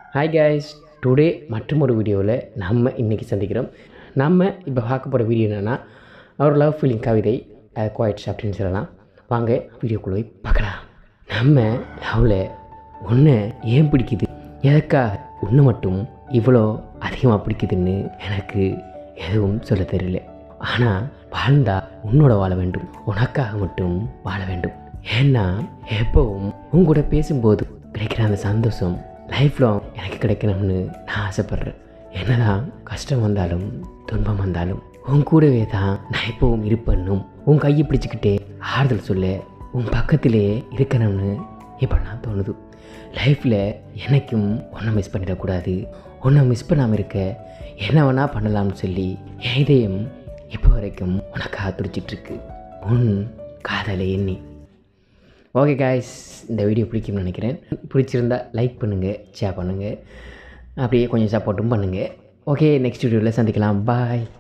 hi guys today மற்றும் ஒரு வீடியோவில் நம்ம இன்றைக்கி சந்திக்கிறோம் நம்ம இப்போ பார்க்க போகிற வீடியோ என்னென்னா ஒரு லவ் ஃபீலிங் கவிதை குவாய்ட் அப்படின்னு சொல்லலாம் வாங்க வீடியோக்குள்ளே போய் பார்க்கலாம் நம்ம லவ்வில் ஒன்றை ஏன் பிடிக்குது எதுக்காக ஒன்று மட்டும் இவ்வளோ அதிகமாக பிடிக்குதுன்னு எனக்கு எதுவும் சொல்ல தெரியல ஆனால் வாழ்ந்தா உன்னோட வாழ வேண்டும் உனக்காக மட்டும் வாழ வேண்டும் ஏன்னா எப்பவும் உன் கூட பேசும்போது கிடைக்கிற அந்த சந்தோஷம் லைஃப் லாங் எனக்கு கிடைக்கணும்னு நான் ஆசைப்பட்றேன் என்னதான் கஷ்டம் வந்தாலும் துன்பம் வந்தாலும் உன் கூடவே தான் நான் எப்பவும் இருப்பேன்னும் உன் கையை பிடிச்சிக்கிட்டே ஆறுதல் சொல்ல உன் பக்கத்திலே இருக்கணும்னு இப்போ நான் தோணுது லைஃப்பில் எனக்கும் ஒன்றை மிஸ் பண்ணிடக்கூடாது ஒன்றை மிஸ் பண்ணாமல் இருக்க என்ன வேணால் பண்ணலாம்னு சொல்லி என் இதயம் இப்போ வரைக்கும் உனக்காக துடிச்சிட்ருக்கு உன் காதலை எண்ணி ஓகே காய்ஸ் இந்த வீடியோ பிடிக்கும்னு நினைக்கிறேன் பிடிச்சிருந்தா லைக் பண்ணுங்கள் ஷேர் பண்ணுங்கள் அப்படியே கொஞ்சம் சப்போர்ட்டும் பண்ணுங்கள் ஓகே நெக்ஸ்ட் வீடியோவில் சந்திக்கலாம் பாய்